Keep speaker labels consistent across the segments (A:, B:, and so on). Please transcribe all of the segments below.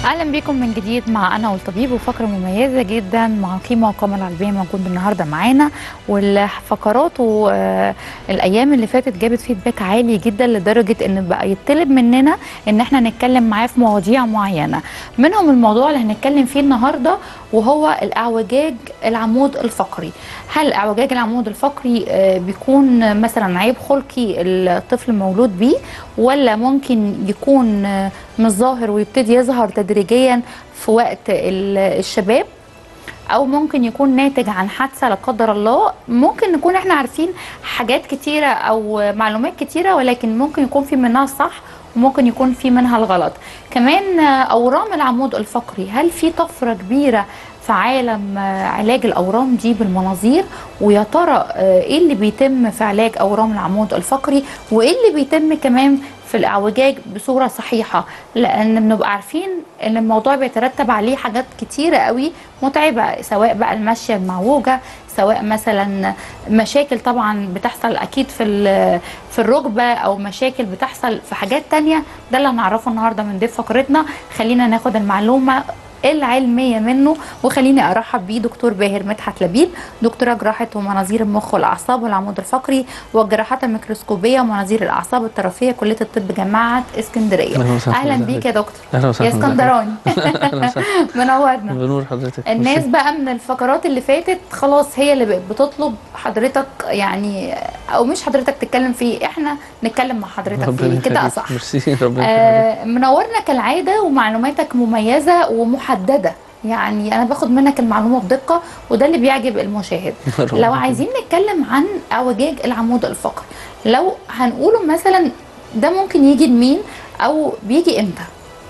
A: اهلا بكم من جديد مع انا والطبيب وفقره مميزه جدا مع قيمه وقامه العلميه موجود النهارده معانا والفقرات والايام اللي فاتت جابت فيدباك عالي جدا لدرجه ان بقى يطلب مننا ان احنا نتكلم معاه في مواضيع معينه منهم الموضوع اللي هنتكلم فيه النهارده وهو الاعوجاج العمود الفقري هل اعوجاج العمود الفقري آه، بيكون مثلا عيب خلقي الطفل مولود بيه ولا ممكن يكون آه، مش ظاهر ويبتدي يظهر تدريجيا في وقت ال- الشباب او ممكن يكون ناتج عن حادثه لا قدر الله ممكن نكون احنا عارفين حاجات كتيره او معلومات كتيره ولكن ممكن يكون في منها الصح وممكن يكون في منها الغلط كمان آه، اورام العمود الفقري هل في طفره كبيره في عالم آه، علاج الاورام دي بالمناظير ويا ترى آه، ايه اللي بيتم في علاج اورام العمود الفقري وايه اللي بيتم كمان في الاعوجاج بصوره صحيحه لان بنبقى عارفين ان الموضوع بيترتب عليه حاجات كتيره قوي متعبه سواء بقى المشيه المعوجه سواء مثلا مشاكل طبعا بتحصل اكيد في ال- في الركبه او مشاكل بتحصل في حاجات تانية ده اللي هنعرفه النهارده من ضيف فقرتنا خلينا ناخد المعلومه العلميه منه وخليني ارحب بيه دكتور باهر مدحت لبيب دكتوره جراحه ومناظير المخ والاعصاب والعمود الفقري والجراحات الميكروسكوبيه ومناظير الاعصاب الطرفيه كليه الطب جامعه اسكندريه
B: أهلا وسهلا
A: اهلا
B: بحضرتك.
A: بيك يا دكتور
B: اهلا
A: يا
B: وسهلا
A: اسكندراني
B: اهلا وسهلا
A: منورنا
B: بنور حضرتك
A: الناس
B: ميرسي.
A: بقى من الفقرات اللي فاتت خلاص هي اللي بقت بتطلب حضرتك يعني او مش حضرتك تتكلم فيه احنا نتكلم مع حضرتك
B: ربنا
A: فيه كده
B: يخليك.
A: اصح
B: ميرسي ربنا يخليك.
A: آه منورنا كالعاده ومعلوماتك مميزه ومحدده يعني انا باخد منك المعلومه بدقه وده اللي بيعجب المشاهد
B: ربنا
A: لو
B: يخليك.
A: عايزين نتكلم عن اعوجاج العمود الفقري لو هنقوله مثلا ده ممكن يجي لمين او بيجي امتى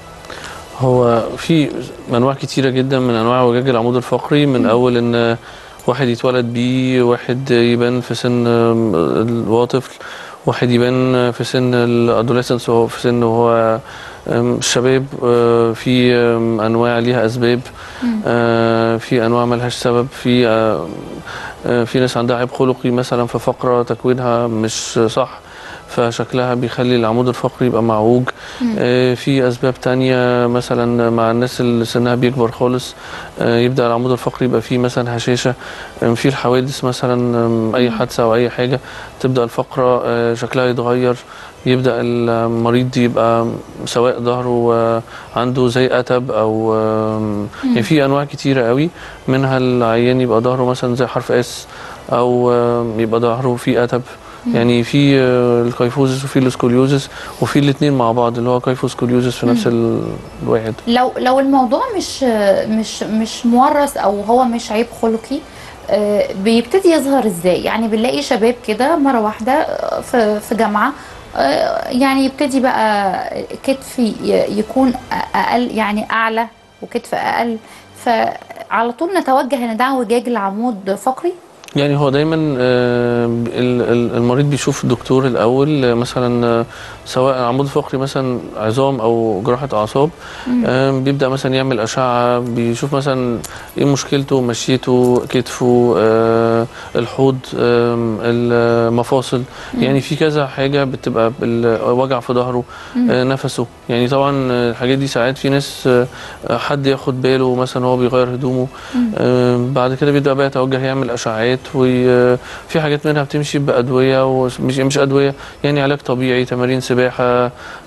B: هو في انواع كتيره جدا من انواع وجاج العمود الفقري من اول ان واحد يتولد بيه واحد يبان في سن آم، ال- وهو طفل واحد يبان في سن الادوليسنس وهو في سن وهو آم، الشباب آه، في آم، انواع ليها اسباب آه، في انواع ملهاش سبب في آه، آه، في ناس عندها عيب خلقي مثلا في فقره تكوينها مش صح فشكلها بيخلي العمود الفقري يبقى معوج آه، في اسباب تانية مثلا مع الناس اللي سنها بيكبر خالص آه، يبدا العمود الفقري يبقى فيه مثلا هشاشه آم، في الحوادث مثلا آم، اي حادثه او اي حاجه تبدا الفقره آه، شكلها يتغير يبدا المريض يبقى سواء ظهره آه، عنده زي اتب او آم، يعني في انواع كتيره قوي منها العيان يبقى ظهره مثلا زي حرف اس او آم، يبقى ظهره فيه اتب يعني في آه، الكيفوزس وفي السكوليوزس وفي الاثنين مع بعض اللي هو كيفوسكوليوزس في نفس ال- الواحد
A: لو لو الموضوع مش مش مش مورث او هو مش عيب خلقي آه، بيبتدي يظهر ازاي يعني بنلاقي شباب كده مره واحده آه، في في جامعه آه، يعني يبتدي بقى كتف ي- يكون اقل يعني اعلى وكتف اقل فعلى طول نتوجه ان ده اعوجاج العمود فقري
B: يعني هو دايما آه، ال- ال- المريض بيشوف الدكتور الاول آه، مثلا آه، سواء العمود الفقري مثلا عظام او جراحه اعصاب آه، بيبدا مثلا يعمل اشعه بيشوف مثلا ايه مشكلته مشيته كتفه آه، الحوض آم، المفاصل يعني في كذا حاجه بتبقى ال- وجع في ظهره آه، نفسه يعني طبعا آه، الحاجات دي ساعات في ناس آه، حد ياخد باله مثلا هو بيغير هدومه آه، بعد كده بيبدا بقى يتوجه يعمل اشعاعات وفي حاجات منها بتمشي بادويه ومش مش ادويه يعني علاج طبيعي تمارين سباحه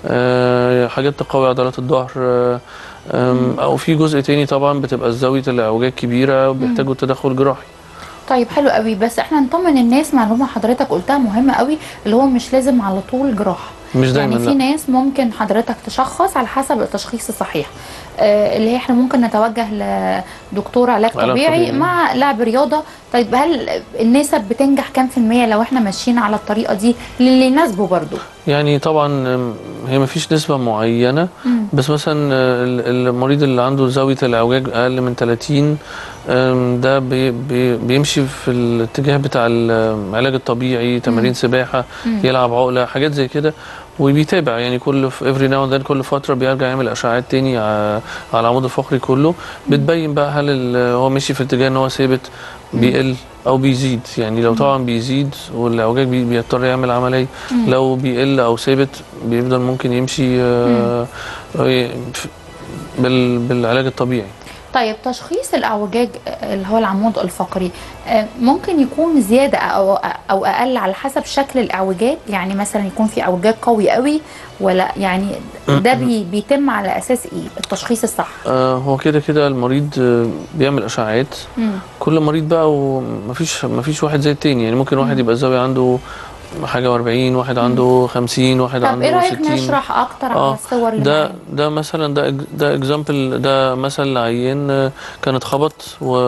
B: آه، حاجات تقوي عضلات الظهر آه، آم، او في جزء تاني طبعا بتبقى زاويه الاعوجاج كبيره وبيحتاجوا تدخل جراحي
A: طيب حلو قوي بس احنا نطمن الناس معلومه حضرتك قلتها مهمه قوي اللي هو مش لازم على طول جراحه
B: مش دايما
A: يعني في
B: لا.
A: ناس ممكن حضرتك تشخص على حسب التشخيص الصحيح آه اللي هي احنا ممكن نتوجه لدكتور علاج
B: علاج
A: طبيعي
B: طبيعي.
A: مع لعب رياضه طيب هل النسب بتنجح كام في المية لو احنا ماشيين على الطريقه دي اللي يناسبه برضو
B: يعني طبعا آم، هي ما فيش نسبة معينة بس مثلا آه، ال- المريض اللي عنده زاوية الإعوجاج أقل من 30 آم، ده بي بي بيمشي في الاتجاه بتاع العلاج الطبيعي تمارين سباحة يلعب عقلة حاجات زي كده وبيتابع يعني كل في افري ناو ذن كل فتره بيرجع يعمل اشعاعات تاني ع- على العمود الفقري كله بتبين بقى هل ال- هو ماشي في اتجاه ان هو ثابت بيقل او بيزيد يعني لو طبعا بيزيد والاعوجاج بي- بيضطر يعمل عمليه لو بيقل او ثابت بيفضل ممكن يمشي آه، ف- بال بالعلاج الطبيعي
A: طيب تشخيص الاعوجاج اللي هو العمود الفقري آه، ممكن يكون زياده او او اقل على حسب شكل الاعوجاج يعني مثلا يكون في اعوجاج قوي قوي ولا يعني ده بي بيتم على اساس ايه التشخيص الصح
B: آه هو كده كده المريض آه، بيعمل اشعاعات
A: مم.
B: كل مريض بقى ومفيش مفيش واحد زي التاني يعني ممكن واحد يبقى الزاويه عنده حاجه و40 واحد عنده 50 واحد
A: طب
B: عنده
A: ايه رايك
B: 60
A: نشرح اكتر على
B: اه
A: الصور اللي
B: ده
A: معانا؟
B: ده مثلا ده إج- ده اكزامبل ده مثل لعيان آه، كان اتخبط و...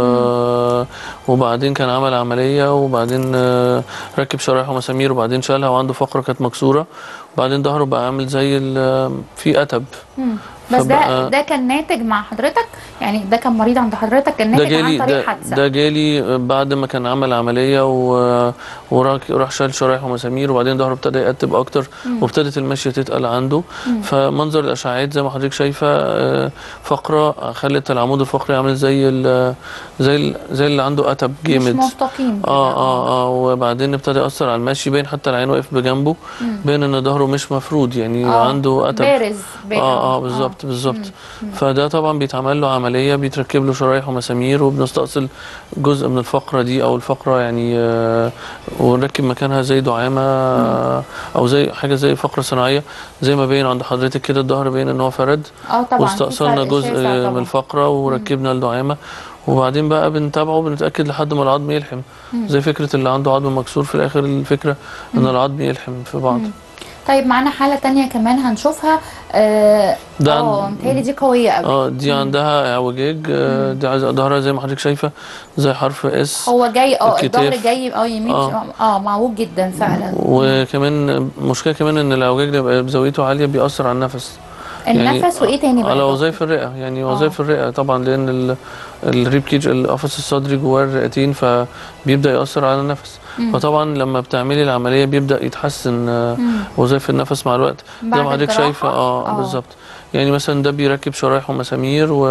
B: وبعدين كان عمل عمليه وبعدين آه، ركب شرايح ومسامير وبعدين شالها وعنده فقره كانت مكسوره وبعدين ظهره بقى عامل زي ال- في اتب
A: مم. بس ده
B: فبقى-
A: ده كان ناتج مع حضرتك يعني ده كان مريض عند حضرتك كان
B: ده
A: ناتج عن
B: جالي
A: طريق
B: ده,
A: حادثه
B: ده جالي بعد ما كان عمل عمليه و... وراح راح شال شرايح ومسامير وبعدين ظهره ابتدى يقتب اكتر وابتدت المشيه تتقل عنده فمنظر الاشعاعات زي ما حضرتك شايفه آه، فقره خلت العمود الفقري عامل زي ال... زي ال... زي اللي عنده اتب
A: مش
B: جامد
A: مستقيم كده.
B: اه اه اه وبعدين ابتدى ياثر على المشي باين حتى العين واقف بجنبه باين ان ظهره مش مفرود يعني
A: آه،
B: عنده اتب
A: بارز بارز.
B: اه اه بالظبط بالظبط فده طبعا بيتعمل له عمليه بيتركب له شرايح ومسامير وبنستأصل جزء من الفقره دي او الفقره يعني آه ونركب مكانها زي دعامه آه او زي حاجه زي فقره صناعيه زي ما باين عند حضرتك كده الظهر باين ان هو فرد
A: اه طبعا في
B: واستأصلنا
A: فرق
B: جزء
A: شاسع
B: من
A: طبعاً.
B: الفقره وركبنا الدعامه وبعدين بقى بنتابعه بنتاكد لحد ما العظم يلحم زي فكره اللي عنده عظم مكسور في الاخر الفكره ان العظم يلحم في بعض
A: طيب معانا حاله تانية كمان هنشوفها اه
B: ده
A: اه
B: عن-
A: متهيألي دي قويه قوي
B: اه دي عندها اعوجاج آه، دي عايزه ظهرها زي ما حضرتك شايفه زي حرف اس
A: هو جاي اه
B: الكتاف.
A: الظهر جاي اه يمين
B: آه.
A: اه معوج جدا فعلا
B: وكمان مشكله كمان ان الاعوجاج اللي بيبقى بزاويته عاليه بيأثر على النفس
A: النفس وايه تاني بقى
B: على
A: يا
B: وظائف الرئه يعني وظائف الرئه طبعا لان ال- الريب كيج القفص الصدري جواه الرئتين فبيبدا يأثر على النفس فطبعا لما بتعملي العمليه بيبدا يتحسن آه، وظائف النفس مع الوقت زي
A: بعد
B: ما حضرتك
A: الجراحة؟
B: شايفه اه
A: آه.
B: بالظبط يعني مثلا ده بيركب شرايح ومسامير و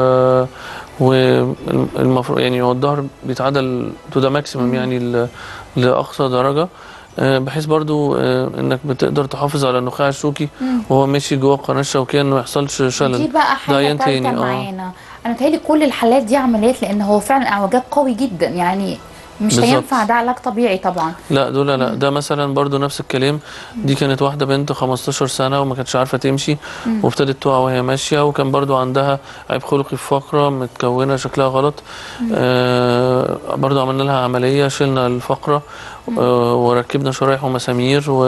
B: والمفروض يعني هو الظهر بيتعدل تو ذا ماكسيمم يعني ل- لاقصى درجه آه، بحيث برضو آه، انك بتقدر تحافظ على النخاع الشوكي وهو ماشي جوه القناه الشوكيه انه ما يحصلش شلل
A: دي بقى
B: ده
A: حاجه
B: عيان
A: تالتة
B: تاني اه
A: معانا انا متهيألي كل الحالات دي عمليات لان هو فعلا اعوجاج قوي جدا يعني مش
B: بالظبط.
A: هينفع ده علاج طبيعي طبعا
B: لا دول لا ده مثلا برضو نفس الكلام دي كانت واحده بنت 15 سنه وما كانتش عارفه تمشي وابتدت تقع وهي ماشيه وكان برضو عندها عيب خلقي في فقره متكونه شكلها غلط آه برضو عملنا لها عمليه شلنا الفقره آه وركبنا شرايح ومسامير و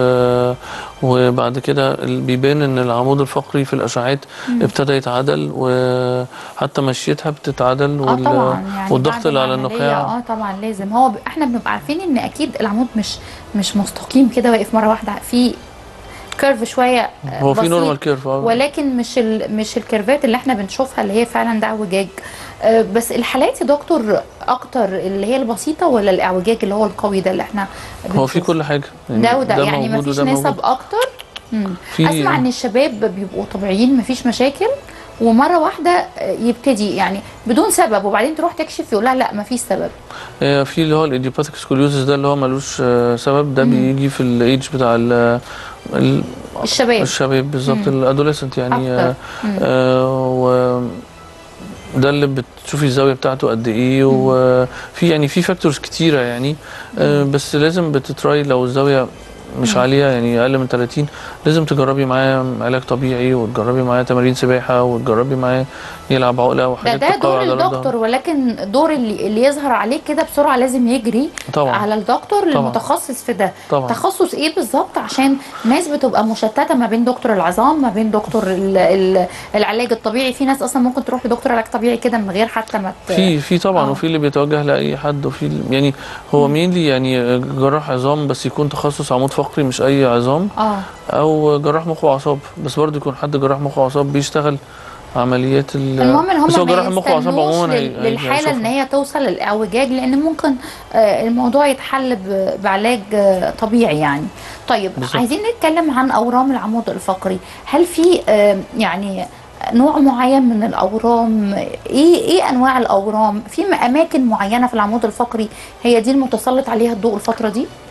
B: وبعد كده ال- بيبان ان العمود الفقري في الاشعاعات ابتدى يتعدل وحتى مشيتها بتتعدل
A: اه
B: وال-
A: طبعا يعني
B: والضغط
A: بعد
B: اللي على
A: العملية
B: النخاع
A: اه طبعا لازم هو ب... احنا بنبقى عارفين ان اكيد العمود مش مش مستقيم كده واقف مره واحده في كيرف شويه آه،
B: هو في
A: بسيط،
B: نورمال كيرف اه
A: ولكن مش ال... مش الكيرفات اللي احنا بنشوفها اللي هي فعلا ده اعوجاج آه، بس الحالات يا دكتور اكتر اللي هي البسيطه ولا الاعوجاج اللي هو القوي ده اللي احنا
B: هو في
A: بنشوفه؟
B: كل حاجه
A: ده وده يعني
B: موجود
A: مفيش
B: وده
A: نسب
B: موجود.
A: اكتر مم.
B: في-
A: اسمع ان الشباب بيبقوا طبيعيين مفيش مشاكل ومره واحده يبتدي يعني بدون سبب وبعدين تروح تكشف يقول لها لا مفيش سبب
B: آه، في اللي هو الايديوباثيك سكوليوزس ده اللي هو ملوش آه، سبب ده بيجي في الايدج بتاع ال ال-
A: الشباب
B: الشباب بالظبط الادوليسنت يعني آه،
A: أكتر. مم.
B: آه، و ده اللي بتشوفي الزاويه بتاعته قد ايه وفي يعني في فاكتورز كتيره يعني آه، بس لازم بتتراي لو الزاويه مش عاليه يعني اقل من 30 لازم تجربي معاه علاج طبيعي وتجربي معاه تمارين سباحه وتجربي معاه يلعب عقله
A: ده
B: وحاجات
A: ده
B: تقوي
A: دور
B: عضلات الظهر.
A: الدكتور ولكن دور اللي, اللي يظهر عليه كده بسرعه لازم يجري
B: طبعا
A: على الدكتور المتخصص في ده
B: طبعا
A: تخصص ايه بالظبط عشان ناس بتبقى مشتته ما بين دكتور العظام ما بين دكتور ال ال العلاج الطبيعي في ناس اصلا ممكن تروح لدكتور علاج طبيعي كده من غير حتى ما ت-
B: في في طبعا
A: آه.
B: وفي اللي بيتوجه لاي حد وفي ال- يعني هو مينلي يعني جراح عظام بس يكون تخصص عمود فقري مش اي عظام
A: اه
B: او جراح مخ واعصاب بس برضه يكون حد جراح مخ واعصاب بيشتغل عمليات ال
A: المهم ان
B: بس هو
A: هم
B: جراح
A: ما
B: المخ واعصاب
A: يستنوش
B: عموما هي-
A: لل-
B: هي-
A: للحاله
B: هيشوفها.
A: ان هي توصل للاعوجاج لان ممكن آه، الموضوع يتحل ب- بعلاج آه، طبيعي يعني طيب
B: بالظبط.
A: عايزين نتكلم عن اورام العمود الفقري هل في آه، يعني نوع معين من الاورام ايه ايه انواع الاورام في م- اماكن معينه في العمود الفقري هي دي المتسلط عليها الضوء الفتره دي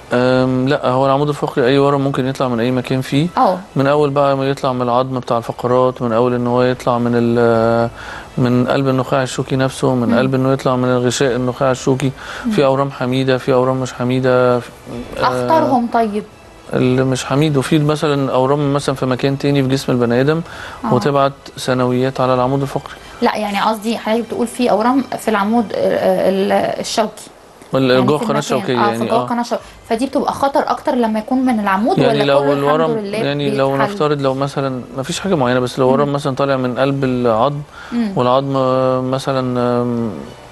B: أم لا هو العمود الفقري اي ورم ممكن يطلع من اي مكان فيه
A: اه
B: من اول بقى ما يطلع من العظم بتاع الفقرات من اول ان هو يطلع من ال- من قلب النخاع الشوكي نفسه من
A: مم.
B: قلب انه يطلع من الغشاء النخاع الشوكي في اورام حميده في اورام مش حميده آه،
A: اختارهم طيب
B: اللي مش حميد وفي مثلا اورام مثلا في مكان تاني في جسم البني ادم
A: آه.
B: وتبعت ثانويات على العمود الفقري
A: لا يعني قصدي حضرتك بتقول في اورام في العمود آه، ال- الشوكي
B: ولا جوه
A: في
B: القناه
A: المكان.
B: الشوكيه
A: اه في
B: يعني
A: جوه
B: اه
A: القناه الشوكيه فدي بتبقى خطر اكتر لما يكون من العمود
B: يعني
A: ولا
B: لو
A: كله
B: الورم
A: الحمد لله
B: يعني لو
A: بيتحل؟
B: نفترض لو مثلا ما فيش حاجه معينه بس لو ورم مثلا طالع من قلب العظم
A: مم.
B: والعظم آه، مثلا آم،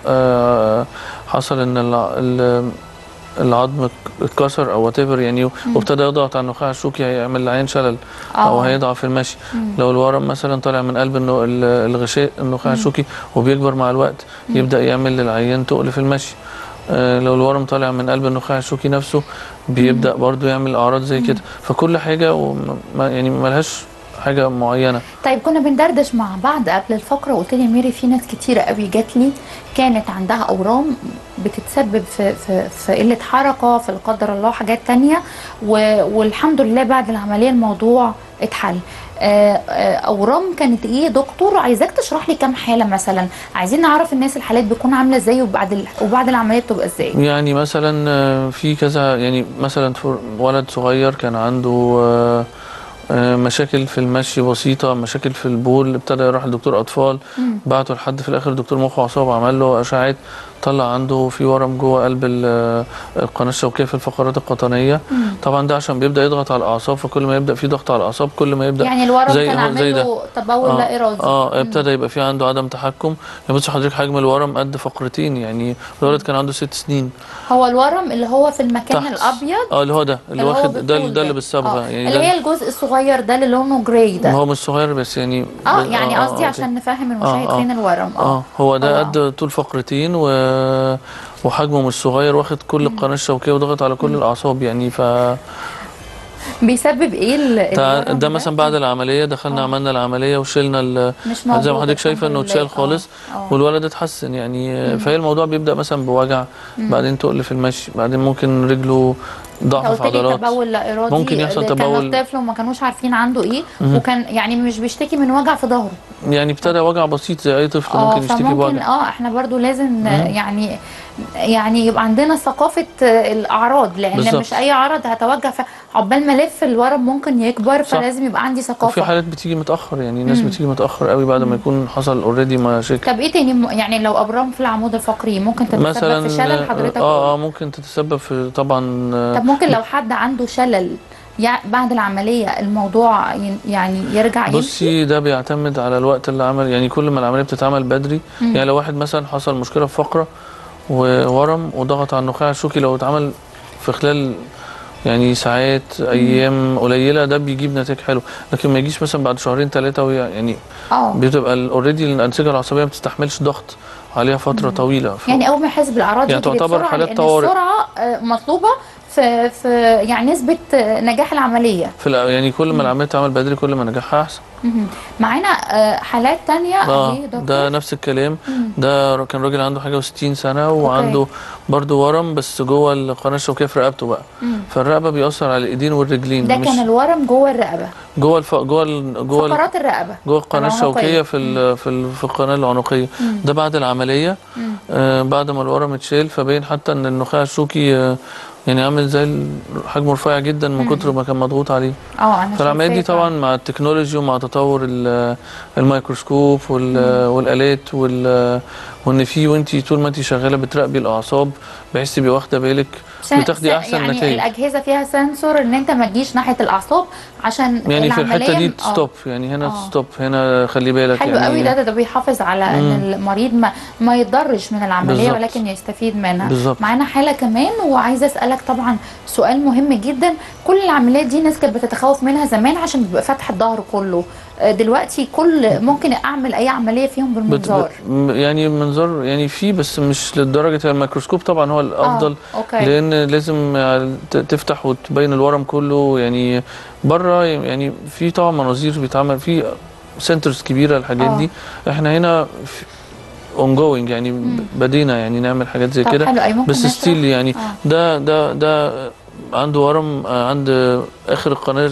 B: آه، حصل ان الع- ال- العظم اتكسر او وات يعني وابتدى يضغط على النخاع الشوكي هيعمل العين شلل او
A: آه.
B: هيضعف في المشي
A: مم.
B: لو الورم مثلا طالع من قلب النو- ال- الغشاء النخاع الشوكي وبيكبر مع الوقت يبدا يعمل للعيان تقل في المشي آه، لو الورم طالع من قلب النخاع الشوكي نفسه بيبدا برضو يعمل اعراض زي كده فكل حاجه وما يعني ملهاش حاجه معينه
A: طيب كنا بندردش مع بعض قبل الفقره وقلت لي ميري في ناس كتيره قوي جات لي كانت عندها اورام بتتسبب في في في قله حركه في لا قدر الله حاجات تانية و- والحمد لله بعد العمليه الموضوع اتحل آه، آه، اورام كانت ايه دكتور عايزاك تشرح لي كام حاله مثلا عايزين نعرف الناس الحالات بتكون عامله ازاي وبعد ال- وبعد العمليه بتبقى ازاي
B: يعني مثلا آه، في كذا يعني مثلا فر- ولد صغير كان عنده آه، آه، مشاكل في المشي بسيطة مشاكل في البول ابتدى يروح لدكتور أطفال
A: مم.
B: بعته لحد في الآخر دكتور مخ وأعصاب عمل له أشعات طلع عنده في ورم جوه قلب ال- القناة الشوكية في الفقرات القطنية
A: مم.
B: طبعا ده عشان بيبدأ يضغط على الأعصاب فكل ما يبدأ في ضغط على الأعصاب كل ما يبدأ
A: يعني الورم
B: زي-
A: كان
B: آه، زي
A: عامل
B: ده.
A: له تبول
B: اه,
A: لا ارادي
B: آه
A: مم.
B: ابتدى يبقى في عنده عدم تحكم يعني بص حضرتك حجم الورم قد فقرتين يعني الولد كان عنده ست سنين
A: هو الورم اللي هو في المكان
B: تحت.
A: الابيض
B: اه اللي هو ده اللي
A: هو
B: واخد ده
A: بالطول
B: ده اللي بالصبغه
A: آه.
B: يعني
A: اللي
B: ده
A: هي الجزء الصغير ده اللي لونه جراي ده
B: ما هو مش صغير بس يعني
A: اه
B: ب-
A: يعني قصدي
B: أوكي.
A: عشان نفهم المشاهد
B: آه، آه.
A: فين الورم
B: اه هو ده
A: آه.
B: قد طول فقرتين و... وحجمه مش صغير واخد كل القناه الشوكيه وضغط على كل الاعصاب يعني ف
A: بيسبب ايه ال-
B: ده,
A: الورم
B: ده مثلا بعد العمليه دخلنا
A: آه.
B: عملنا العمليه وشلنا ال...
A: مش موجود
B: زي ما حضرتك شايفه
A: الحمد
B: انه
A: لله.
B: اتشال خالص
A: آه. آه.
B: والولد اتحسن يعني فهي الموضوع بيبدا مثلا بوجع بعدين تقل في المشي بعدين ممكن رجله ضعف في
A: قلت لي
B: عضلات
A: تبول لا ارادي
B: ممكن يحصل
A: اللي
B: تبول.
A: كان طفل وما كانوش عارفين عنده ايه وكان يعني مش بيشتكي من وجع في ظهره
B: يعني ابتدى وجع بسيط زي اي طفل
A: اه
B: ممكن يشتكي
A: فممكن
B: بوجع
A: اه احنا برضو لازم آه، يعني يعني يبقى عندنا ثقافه آه، الاعراض لان
B: بالظبط.
A: مش اي عرض هتوجع عقبال ما الف الورم ممكن يكبر
B: صح.
A: فلازم يبقى عندي
B: وفي
A: ثقافه
B: حالات بتيجي متاخر يعني ناس بتيجي متاخر قوي بعد ما يكون حصل اوريدي مشاكل
A: طب ايه تاني م- يعني لو ابرام في العمود الفقري ممكن تتسبب
B: مثلا
A: في شلل حضرتك
B: اه اه
A: قلت.
B: ممكن تتسبب في طبعا آه،
A: طب ممكن لو حد عنده شلل يع- بعد العمليه الموضوع ين- يعني يرجع يمشي
B: بصي ده بيعتمد على الوقت اللي عمل يعني كل ما العمليه بتتعمل بدري يعني لو واحد مثلا حصل مشكله في فقره وورم وضغط على النخاع الشوكي لو اتعمل في خلال يعني ساعات ايام قليله ده بيجيب نتائج حلوه لكن ما يجيش مثلا بعد شهرين ثلاثه يعني
A: اه
B: بتبقى اوريدي الانسجه العصبيه ما بتستحملش ضغط عليها فتره طويله ف-
A: يعني اول ما يحس بالاعراض
B: يعني
A: يجري
B: تعتبر
A: بسرعة
B: حالات
A: لأن
B: طوارئ.
A: السرعه آه، مطلوبه في في يعني نسبه آه، نجاح العمليه
B: في الأ- يعني كل ما العمليه تتعمل بدري كل ما نجاحها احسن
A: مهم. معانا آه، حالات تانية
B: اه
A: أهي دكتور.
B: ده نفس الكلام ده كان راجل عنده حاجه و60 سنه وعنده برضه ورم بس جوه القناه الشوكيه في رقبته بقى
A: مم.
B: فالرقبه بيأثر على الايدين والرجلين
A: ده
B: مش
A: كان الورم جوه الرقبه
B: جوه الف... جوه ال... جوه ال...
A: فقرات الرقبه
B: جوه القناه
A: العنقية.
B: الشوكيه في ال... في ال... في القناه العنقيه ده بعد العمليه
A: مم.
B: آه بعد ما الورم اتشال فبين حتى ان النخاع الشوكي آه يعني عامل زي ال- حجمه رفيع جدا من كتر ما كان مضغوط عليه
A: اه انا
B: فالعمليات دي
A: شايفاه
B: طبعا مع التكنولوجي ومع تطور ال- الميكروسكوب وال- والالات وال- وان في وانت طول ما انت شغاله بتراقبي الاعصاب بحيث تبقي واخده بالك
A: سن-
B: بتاخدي
A: سن-
B: احسن
A: يعني
B: نتائج
A: الاجهزه فيها سنسور ان انت ما تجيش ناحيه الاعصاب عشان
B: يعني في الحته
A: العملية-
B: دي
A: آه.
B: ستوب يعني هنا
A: آه.
B: ستوب هنا خلي بالك
A: حلو
B: يعني
A: قوي ده, ده ده بيحافظ على ان المريض ما ما يتضرش من العمليه
B: بالظبط.
A: ولكن يستفيد منها
B: بالظبط.
A: معانا حاله كمان وعايزه اسالك طبعا سؤال مهم جدا كل العمليات دي ناس كانت بتتخوف منها زمان عشان بيبقى فتح الظهر كله آه، دلوقتي كل ممكن اعمل اي عمليه فيهم
B: بت
A: بالمنظار
B: بت م- يعني منظار يعني في بس مش لدرجه الميكروسكوب طبعا هو الافضل
A: آه، أوكي.
B: لان لازم يعني ت- تفتح وتبين الورم كله يعني بره يعني في طبعا مناظير بيتعمل في سنترز كبيره الحاجات
A: آه.
B: دي احنا هنا اون جوينج يعني بدينا يعني نعمل حاجات زي
A: طب
B: كده
A: حلو، أي ممكن
B: بس
A: نشرح؟
B: ستيل يعني
A: آه.
B: ده ده ده عنده ورم آه، عند اخر القناه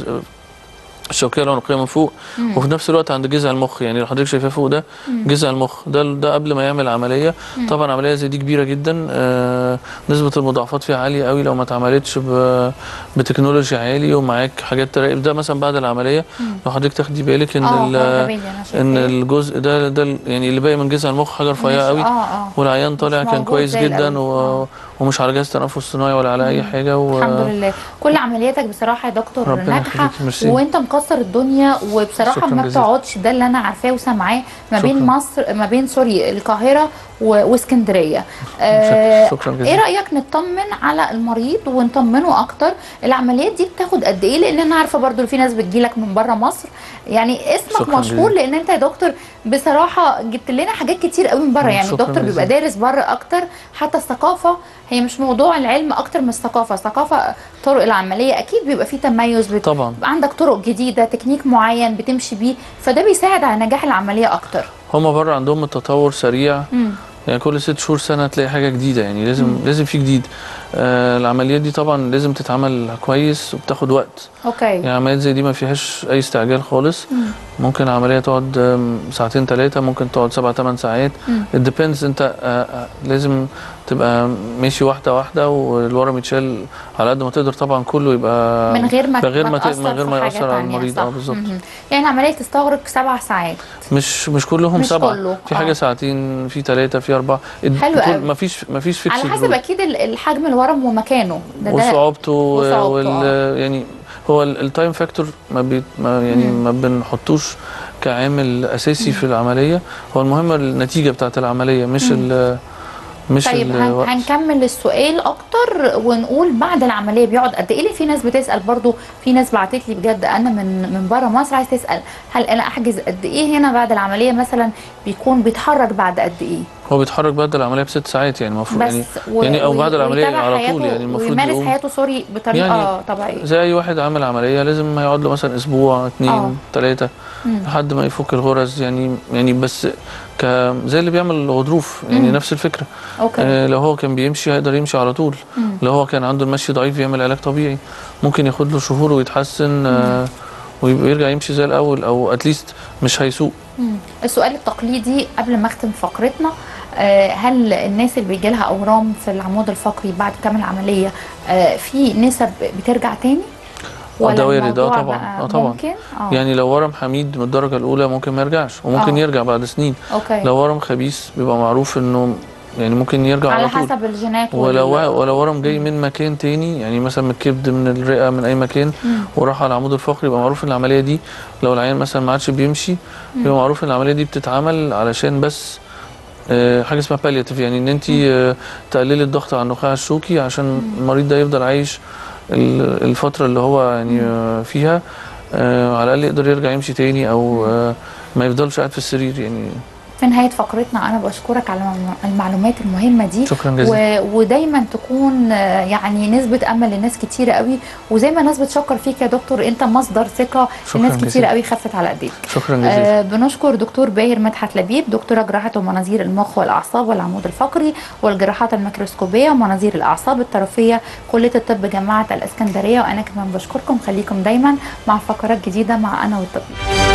B: الشوكيه العنقيه من فوق
A: مم.
B: وفي نفس الوقت عند جذع المخ يعني لو حضرتك شايفاه فوق ده جذع المخ ده ده قبل ما يعمل عمليه طبعا عمليه زي دي كبيره جدا آه نسبه المضاعفات فيها عاليه قوي لو ما اتعملتش ب- بتكنولوجي عالي ومعاك حاجات تراقب ده مثلا بعد العمليه لو حضرتك تاخدي بالك ان
A: اه
B: ال-
A: واخدة بالي انا شايفاه.
B: ان الجزء ده ده ال- يعني اللي باقي من جذع المخ حاجه رفيعه
A: مش-
B: قوي
A: اه اه
B: والعيان طالع
A: مش
B: كان
A: موجود
B: كويس
A: زي
B: جدا
A: الأول.
B: و...
A: آه.
B: ومش على جهاز تنفس صناعي ولا على اي حاجه و...
A: الحمد لله كل عملياتك بصراحه يا دكتور
B: ربنا
A: ناجحه
B: يخليك، ميرسي.
A: وانت مكسر الدنيا وبصراحه
B: شكراً
A: ما
B: جزيلاً.
A: بتقعدش ده اللي انا عارفاه وسامعاه ما بين
B: شكراً.
A: مصر ما بين سوري القاهره و- واسكندريه آه،
B: شكراً
A: ايه
B: جزيلاً.
A: رايك نطمن على المريض ونطمنه اكتر العمليات دي بتاخد قد ايه لان انا عارفه برضو في ناس بتجيلك من بره مصر يعني اسمك
B: شكراً
A: مشهور
B: جزيلاً.
A: لان انت يا دكتور بصراحه جبت لنا حاجات كتير قوي من بره يعني
B: شكراً
A: الدكتور بيبقى
B: جزيلاً.
A: دارس بره اكتر حتى الثقافه هي مش موضوع العلم اكتر من الثقافه ثقافه طرق العمليه اكيد بيبقى فيه تميز بت...
B: طبعا
A: بيبقى عندك طرق جديده تكنيك معين بتمشي بيه فده بيساعد على نجاح العمليه اكتر
B: هما بره عندهم التطور سريع
A: امم
B: يعني كل ست شهور سنه تلاقي حاجه جديده يعني لازم لازم في جديد آه العمليات دي طبعا لازم تتعمل كويس وبتاخد وقت
A: اوكي
B: يعني عمليات زي دي ما فيهاش اي استعجال خالص
A: مم.
B: ممكن العمليه تقعد آم، ساعتين ثلاثه ممكن تقعد سبع ثمان ساعات
A: مم.
B: الديبندز انت آه، آه، لازم تبقى ماشي واحده واحده والورم يتشال على قد ما تقدر طبعا كله يبقى
A: من غير ما
B: من غير ما ت-
A: تأثر
B: من غير
A: في
B: ما
A: حاجة
B: يأثر على
A: تانية،
B: المريض
A: صح.
B: اه بالظبط
A: مهم. يعني العمليه تستغرق سبع ساعات
B: مش مش كلهم
A: مش
B: سبعه
A: كله،
B: في
A: آه.
B: حاجه ساعتين في ثلاثه في اربعه
A: حلو قوي.
B: ما فيش ما فيش فيكس
A: على حسب اكيد ال- الحجم الورم ومكانه ده ده
B: وصعوبته
A: وصعوبته،
B: وال يعني هو التايم فاكتور ما, بي ما يعني
A: مم.
B: ما بنحطوش كعامل اساسي في العمليه هو المهم النتيجه بتاعت العمليه مش ال مش
A: طيب هن-
B: الوقت.
A: هنكمل السؤال اكتر ونقول بعد العمليه بيقعد قد ايه ليه في ناس بتسال برضو في ناس بعتت لي بجد انا من من بره مصر عايز تسال هل انا احجز قد ايه هنا بعد العمليه مثلا بيكون بيتحرك بعد قد ايه
B: هو بيتحرك بعد العمليه بست ساعات يعني المفروض
A: بس
B: يعني
A: و-
B: يعني او
A: وي-
B: بعد العمليه
A: ويتابع
B: على طول
A: حياته
B: يعني المفروض
A: ويمارس
B: يقوم
A: حياته سوري بطريقه
B: يعني
A: طبيعيه
B: زي اي واحد عامل عمليه لازم هيقعد له مثلا اسبوع
A: آه.
B: اتنين تلاته
A: مم.
B: لحد ما يفك الغرز يعني يعني بس ك زي اللي بيعمل غضروف يعني
A: مم.
B: نفس الفكره
A: اوكي
B: آه لو هو كان بيمشي هيقدر يمشي على طول
A: مم.
B: لو هو كان عنده المشي ضعيف يعمل علاج طبيعي ممكن ياخد له شهور ويتحسن آه ويرجع يمشي زي الاول او اتليست مش هيسوق
A: مم. السؤال التقليدي قبل ما اختم فقرتنا آه، هل الناس اللي بيجي لها اورام في العمود الفقري بعد كامل العمليه آه، في نسب بترجع تاني؟
B: آه، ده وارد،
A: الموضوع
B: آه، طبعاً،
A: بقى
B: آه، طبعاً.
A: ممكن؟ اه
B: يعني لو ورم حميد من الدرجه الاولى ممكن ما يرجعش وممكن
A: آه.
B: يرجع بعد سنين
A: اوكي
B: لو ورم خبيث بيبقى معروف انه يعني ممكن يرجع على,
A: على
B: طول
A: حسب الجينات
B: ولو
A: وال-
B: ولو ورم جاي من مكان تاني يعني مثلا من الكبد من الرئه من اي مكان
A: مم.
B: وراح على العمود الفقري يبقى معروف ان العمليه دي لو العيان مثلا ما عادش بيمشي يبقى معروف ان العمليه دي بتتعمل علشان بس آه، حاجه اسمها بالياتيف يعني ان انت آه، تقللي الضغط على النخاع الشوكي عشان المريض ده يفضل عايش ال- الفتره اللي هو يعني آه، فيها آه، على الاقل يقدر يرجع يمشي تاني او آه، ما يفضلش قاعد في السرير يعني
A: في نهايه فقرتنا انا بشكرك على الم- المعلومات المهمه دي
B: شكرا جزيلا
A: و... ودايما تكون آه، يعني نسبه امل لناس كتيره قوي وزي ما الناس بتشكر فيك يا دكتور انت مصدر ثقه
B: شكراً
A: لناس كتيره
B: جزيلاً.
A: قوي خفت على ايديك
B: شكرا جزيلا
A: آه بنشكر دكتور باهر مدحت لبيب دكتوره جراحه ومناظير المخ والاعصاب والعمود الفقري والجراحات الميكروسكوبيه ومناظير الاعصاب الطرفيه كليه الطب جامعه الاسكندريه وانا كمان بشكركم خليكم دايما مع فقرات جديده مع انا والطبيب